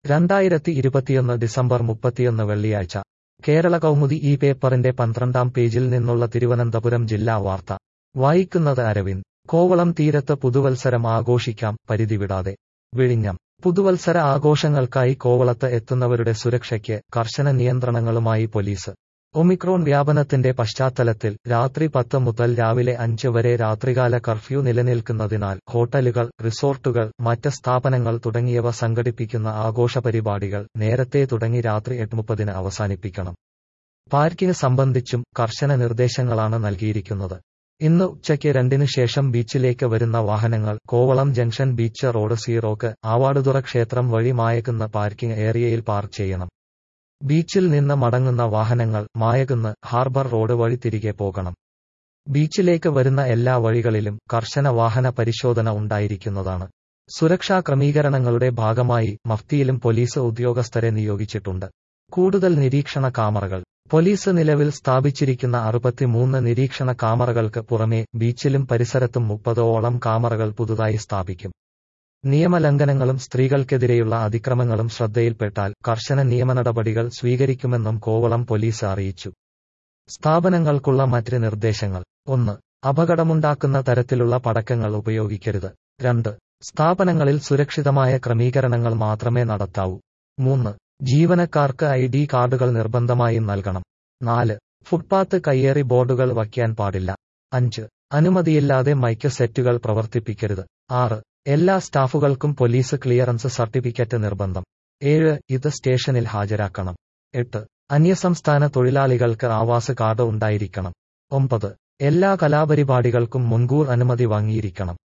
രണ്ടായിരത്തി ഇരുപത്തിയൊന്ന് ഡിസംബർ മുപ്പത്തിയൊന്ന് വെള്ളിയാഴ്ച കേരള കൗമുദി ഈ പേപ്പറിന്റെ പന്ത്രണ്ടാം പേജിൽ നിന്നുള്ള തിരുവനന്തപുരം ജില്ലാ വാർത്ത വായിക്കുന്നത് അരവിന്ദ് കോവളം തീരത്ത് പുതുവത്സരം ആഘോഷിക്കാം പരിധിവിടാതെ വിഴിഞ്ഞം പുതുവത്സര ആഘോഷങ്ങൾക്കായി കോവളത്ത് എത്തുന്നവരുടെ സുരക്ഷയ്ക്ക് കർശന നിയന്ത്രണങ്ങളുമായി പോലീസ് ഒമിക്രോൺ വ്യാപനത്തിന്റെ പശ്ചാത്തലത്തിൽ രാത്രി പത്ത് മുതൽ രാവിലെ അഞ്ച് വരെ രാത്രികാല കർഫ്യൂ നിലനിൽക്കുന്നതിനാൽ ഹോട്ടലുകൾ റിസോർട്ടുകൾ മറ്റ് സ്ഥാപനങ്ങൾ തുടങ്ങിയവ സംഘടിപ്പിക്കുന്ന ആഘോഷ പരിപാടികൾ നേരത്തെ തുടങ്ങി രാത്രി എട്ട് മുപ്പതിന് അവസാനിപ്പിക്കണം പാർക്കിംഗ് സംബന്ധിച്ചും കർശന നിർദ്ദേശങ്ങളാണ് നൽകിയിരിക്കുന്നത് ഇന്ന് ഉച്ചയ്ക്ക് രണ്ടിന് ശേഷം ബീച്ചിലേക്ക് വരുന്ന വാഹനങ്ങൾ കോവളം ജംഗ്ഷൻ ബീച്ച് റോഡ് സീറോക്ക് ആവാടുതുറ ക്ഷേത്രം വഴി മായകുന്ന് പാർക്കിംഗ് ഏരിയയിൽ പാർക്ക് ചെയ്യണം ബീച്ചിൽ നിന്ന് മടങ്ങുന്ന വാഹനങ്ങൾ മായകുന്ന് ഹാർബർ റോഡ് വഴി തിരികെ പോകണം ബീച്ചിലേക്ക് വരുന്ന എല്ലാ വഴികളിലും കർശന വാഹന പരിശോധന ഉണ്ടായിരിക്കുന്നതാണ് സുരക്ഷാ ക്രമീകരണങ്ങളുടെ ഭാഗമായി മഫ്തിയിലും പോലീസ് ഉദ്യോഗസ്ഥരെ നിയോഗിച്ചിട്ടുണ്ട് കൂടുതൽ നിരീക്ഷണ കാമറകൾ പോലീസ് നിലവിൽ സ്ഥാപിച്ചിരിക്കുന്ന അറുപത്തിമൂന്ന് നിരീക്ഷണ കാമറകൾക്ക് പുറമെ ബീച്ചിലും പരിസരത്തും മുപ്പതോളം കാമറകൾ പുതുതായി സ്ഥാപിക്കും നിയമലംഘനങ്ങളും സ്ത്രീകൾക്കെതിരെയുള്ള അതിക്രമങ്ങളും ശ്രദ്ധയിൽപ്പെട്ടാൽ കർശന നിയമനടപടികൾ സ്വീകരിക്കുമെന്നും കോവളം പോലീസ് അറിയിച്ചു സ്ഥാപനങ്ങൾക്കുള്ള മറ്റ് നിർദ്ദേശങ്ങൾ ഒന്ന് അപകടമുണ്ടാക്കുന്ന തരത്തിലുള്ള പടക്കങ്ങൾ ഉപയോഗിക്കരുത് രണ്ട് സ്ഥാപനങ്ങളിൽ സുരക്ഷിതമായ ക്രമീകരണങ്ങൾ മാത്രമേ നടത്താവൂ മൂന്ന് ജീവനക്കാർക്ക് ഐ ഡി കാർഡുകൾ നിർബന്ധമായും നൽകണം നാല് ഫുട്പാത്ത് കയ്യേറി ബോർഡുകൾ വയ്ക്കാൻ പാടില്ല അഞ്ച് അനുമതിയില്ലാതെ മൈക്ക് സെറ്റുകൾ പ്രവർത്തിപ്പിക്കരുത് ആറ് എല്ലാ സ്റ്റാഫുകൾക്കും പോലീസ് ക്ലിയറൻസ് സർട്ടിഫിക്കറ്റ് നിർബന്ധം ഏഴ് ഇത് സ്റ്റേഷനിൽ ഹാജരാക്കണം എട്ട് അന്യസംസ്ഥാന തൊഴിലാളികൾക്ക് ആവാസ് കാർഡ് ഉണ്ടായിരിക്കണം ഒമ്പത് എല്ലാ കലാപരിപാടികൾക്കും മുൻകൂർ അനുമതി വാങ്ങിയിരിക്കണം